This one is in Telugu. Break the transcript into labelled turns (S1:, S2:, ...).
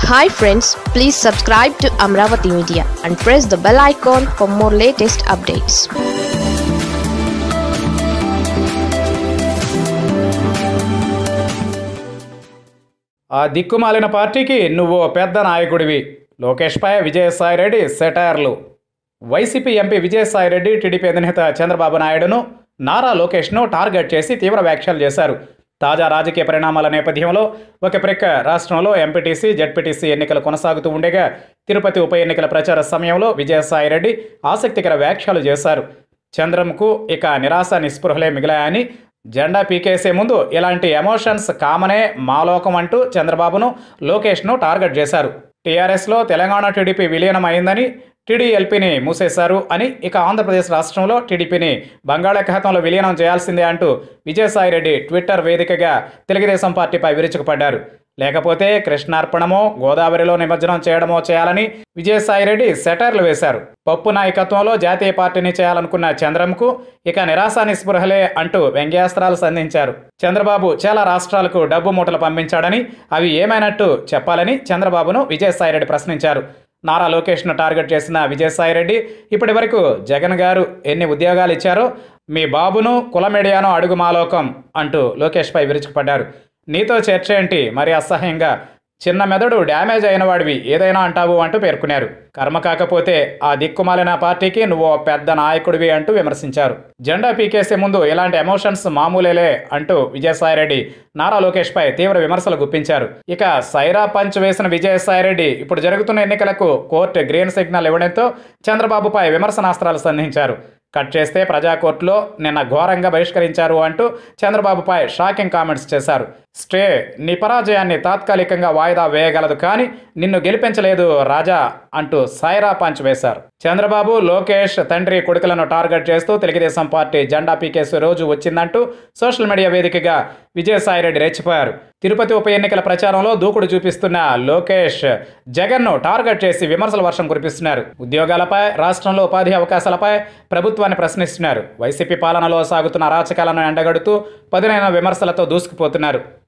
S1: hi friends please subscribe to Amaravati media and press the bell icon for more latest updates
S2: ఆ దిక్కుమాలిన పార్టీకి నువ్వు పెద్ద నాయకుడివి లోకేష్పై విజయసాయిరెడ్డి సెటైర్లు వైసీపీ ఎంపీ విజయసాయిరెడ్డి టీడీపీ అధినేత చంద్రబాబు నాయుడును నారా లోకేష్ను టార్గెట్ చేసి తీవ్ర వ్యాఖ్యలు చేశారు తాజా రాజకీయ పరిణామాల నేపథ్యంలో ఒక ప్రక్క రాష్ట్రంలో ఎంపీటీసీ జడ్పీటీసీ ఎన్నికలు కొనసాగుతూ ఉండగా తిరుపతి ఉప ఎన్నికల ప్రచార సమయంలో విజయసాయిరెడ్డి ఆసక్తికర వ్యాఖ్యలు చేశారు చంద్రంకు ఇక నిరాశ నిస్పృహలే మిగిలాయని జెండా పీకేసే ముందు ఇలాంటి ఎమోషన్స్ కామనే మాలోకం అంటూ చంద్రబాబును లోకేష్ను టార్గెట్ చేశారు టీఆర్ఎస్లో తెలంగాణ టీడీపీ విలీనం అయిందని టీడీఎల్పీని మూసేశారు అని ఇక ఆంధ్రప్రదేశ్ రాష్ట్రంలో టీడీపీని బంగాళాఖాతంలో విలీనం చేయాల్సిందే అంటూ విజయసాయిరెడ్డి ట్విట్టర్ వేదికగా తెలుగుదేశం పార్టీపై విరుచుకుపడ్డారు లేకపోతే కృష్ణార్పణమో గోదావరిలో నిమజ్జనం చేయడమో చేయాలని విజయసాయిరెడ్డి సెటర్లు వేశారు పప్పు నాయకత్వంలో జాతీయ పార్టీని చేయాలనుకున్న చంద్రంకు ఇక నిరాశ నిస్పృహలే అంటూ వ్యంగ్యాస్త్రాలు సంధించారు చంద్రబాబు చాలా రాష్ట్రాలకు డబ్బు మూటలు పంపించాడని అవి ఏమైనట్టు చెప్పాలని చంద్రబాబును విజయసాయిరెడ్డి ప్రశ్నించారు నారా లోకేష్ను టార్గెట్ చేసిన విజయసాయిరెడ్డి ఇప్పటి వరకు జగన్ గారు ఎన్ని ఉద్యోగాలు ఇచ్చారో మీ బాబును కులమీడియాను అడుగు మాలోకం అంటూ లోకేష్పై విరుచుకుపడ్డారు నీతో చర్చ ఏంటి మరి అసహ్యంగా చిన్న మెదడు డ్యామేజ్ అయిన వాడివి ఏదైనా అంటావు అంటూ పేర్కొన్నారు కర్మ కాకపోతే ఆ దిక్కుమాలిన పార్టీకి నువ్వు ఓ పెద్ద నాయకుడివి అంటూ విమర్శించారు జెండా పీకేసే ముందు ఇలాంటి ఎమోషన్స్ మామూలేలే అంటూ విజయసాయిరెడ్డి నారా లోకేష్పై తీవ్ర విమర్శలు గుప్పించారు ఇక సైరా పంచ్ వేసిన విజయసాయిరెడ్డి ఇప్పుడు జరుగుతున్న ఎన్నికలకు కోర్టు గ్రీన్ సిగ్నల్ ఇవ్వడంతో చంద్రబాబుపై విమర్శనాస్త్రాలు సంధించారు కట్ చేస్తే ప్రజా కోర్టులో నిన్న ఘోరంగా బహిష్కరించారు అంటూ చంద్రబాబుపై షాకింగ్ కామెంట్స్ చేశారు స్టే నీ పరాజయాన్ని తాత్కాలికంగా వాయిదా వేయగలదు కానీ నిన్ను గెలిపించలేదు రాజా అంటూ సాయిరా పంచ్ వేశారు చంద్రబాబు లోకేష్ తండ్రి కొడుకులను టార్గెట్ చేస్తూ తెలుగుదేశం పార్టీ జెండా పీకేసే రోజు వచ్చిందంటూ సోషల్ మీడియా వేదికగా విజయసాయిరెడ్డి రెచ్చిపోయారు తిరుపతి ఉప ఎన్నికల ప్రచారంలో దూకుడు చూపిస్తున్న లోకేష్ జగన్ను టార్గెట్ చేసి విమర్శల వర్షం కురిపిస్తున్నారు ఉద్యోగాలపై రాష్ట్రంలో ఉపాధి అవకాశాలపై ప్రభుత్వాన్ని ప్రశ్నిస్తున్నారు వైసీపీ పాలనలో సాగుతున్న అరాచకాలను ఎండగడుతూ పదునైన విమర్శలతో దూసుకుపోతున్నారు